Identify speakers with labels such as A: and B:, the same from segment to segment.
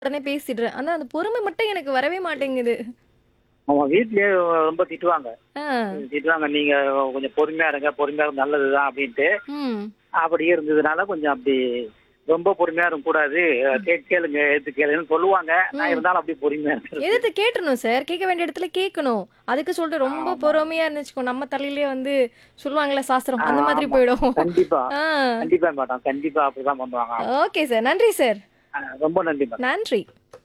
A: உடனே பேசிடுறேன். ஆனா அந்த பொறுமை மட்டும் எனக்கு வரவே மாட்டேங்குது.
B: அவங்க வீட்லயே ரொம்ப திட்டுவாங்க.
A: ஆ.
B: திட்டுவாங்க நீங்க கொஞ்சம் பொறுமையா இருங்க, பொறுமையா இருந்தா நல்லதுதான் அப்படின்ட்டு.
A: ம்.
B: அப்படி இருந்ததுனால கொஞ்சம் அப்படி ரொம்ப பொறுமையா இருக்கக்கூடாது. கே கேளுங்க, எடுத்து கேளுங்கன்னு சொல்லுவாங்க. நான்
A: ம்.
B: இருந்தாலும் அப்படியே பொறுமையா இருக்கிறது.
A: எதிர்த்து கேட்டுறணும் சார். கேட்க வேண்டிய இடத்துல கேட்கணும். அதுக்கு சொல்லிட்டு ரொம்ப
B: ஆமா.
A: பொறுமையா இருந்துச்சுக்கோ, நம்ம தலையிலேயே வந்து சொல்லுவாங்கல்ல சாஸ்திரம், அந்த மாதிரி
B: ஆமா.
A: போயிடும்.
B: கண்டிப்பா.
A: ஆ.
B: கண்டிப்பா மேடம். கண்டிப்பா அப்படிதான் பண்ணுவாங்க.
A: Okay sir. நன்றி சார்.
B: ஆ, ரொம்ப நன்றி மேடம்.
A: நன்றி.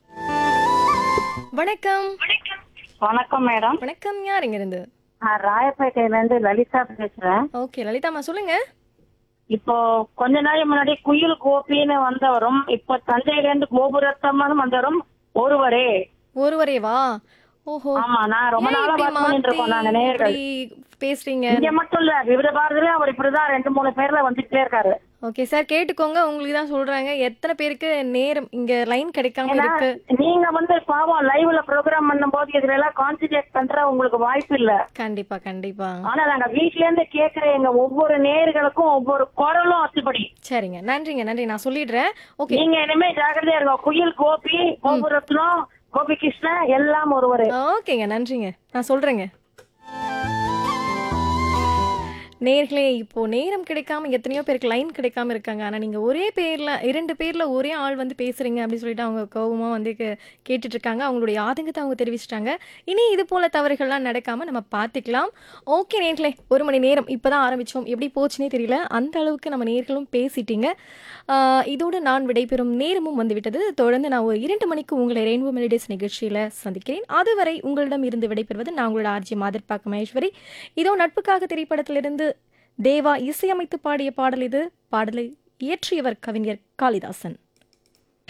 A: வணக்கம்.
C: வணக்கம் மேடம்
A: வணக்கம். யார் இங்க இருந்து?
C: நான் ராயப்பேட்டையில இருந்து லலிதா பேசுறேன்
A: ஓகே லலிதாம்மா சொல்லுங்க.
C: இப்போ கொஞ்ச நாள் முன்னாடி குயில் கோபின்னு வந்தவரும் இப்போ தஞ்சையில இருந்து கோபுரத்தம்மன் வந்தவரும் ஒருவரே
A: ஒருவரே வா. ஓஹோ.
C: ஆமா நான் ரொம்ப
A: ஏன்
C: நாளா
A: இப்படி
C: ஒர்க் பண்ணிட்டு இருக்கோம் நாங்க
A: மாத்தி
C: நேர்கள்
A: இப்படி பேசுறீங்க?
C: இங்க மட்டும் இல்ல விவித பாரதியில அவர் இப்படிதான் ரெண்டு மூணு பேர்ல வந்துட்டே இருக்காரு
A: ஓகே சார் கேட்டுக்கோங்க உங்களுக்கு தான் சொல்றாங்க எத்தனை பேருக்கு நேரம் இங்க லைன் கிடைக்காம
C: ஏன்னா
A: இருக்கு
C: நீங்க வந்து பாவம் லைவ்ல ப்ரோக்ராம் பண்ணும்போது இதுல எல்லாம் கான்சென்ட்ரேட் பண்ற உங்களுக்கு வாய்ப்பு இல்ல
A: கண்டிப்பா கண்டிப்பா
C: ஆனா நாங்க வீட்ல இருந்து கேக்குற எங்க ஒவ்வொரு நேர்களுக்கும் ஒவ்வொரு குரலும் அத்துப்படி
A: சரிங்க நன்றிங்க நன்றி நான் சொல்லிடுறேன் ஓகே
C: நீங்க இனிமே ஜாக்கிரதையா இருங்க குயில் கோபி கோபுரத்னம் கோபி கிருஷ்ணன் எல்லாம் ஒருவரே
A: ஓகேங்க நன்றிங்க நான் சொல்றேங்க நேர்களே இப்போ நேரம் கிடைக்காம எத்தனையோ பேருக்கு லைன் கிடைக்காம இருக்காங்க ஆனா நீங்க ஒரே பேர்ல இரண்டு பேர்ல ஒரே ஆள் வந்து பேசுறீங்க அப்படின்னு சொல்லிட்டு அவங்க கோபமா வந்து கே- கேட்டுட்டு இருக்காங்க அவங்களுடைய ஆதங்கத்தை அவங்க தெரிவிச்சிட்டாங்க இனி இது போல தவறுகள்லாம் நடக்காம நம்ம பார்த்துக்கலாம் ஓகே நேர்களே ஒரு மணி நேரம் இப்பதான் ஆரம்பிச்சோம் எப்படி போச்சுனே தெரியல அந்த அளவுக்கு நம்ம நேர்களும் பேசிட்டீங்க ஆஹ் இதோடு நான் விடைபெறும் நேரமும் வந்துவிட்டது தொடர்ந்து நான் ஒரு இரண்டு மணிக்கு உங்களை ரெயின்போ மெலடிஸ் நிகழ்ச்சியில சந்திக்கிறேன் அதுவரை உங்களிடம் இருந்து விடைபெறுவது நான் உங்களோட ஆர்ஜி மாதிர்பாக்க மகேஸ்வரி இதோ நட்புக்காக திரைப்படத்திலிருந்து தேவா இசையமைத்து பாடிய பாடல் இது பாடலை இயற்றியவர் கவிஞர் காளிதாசன்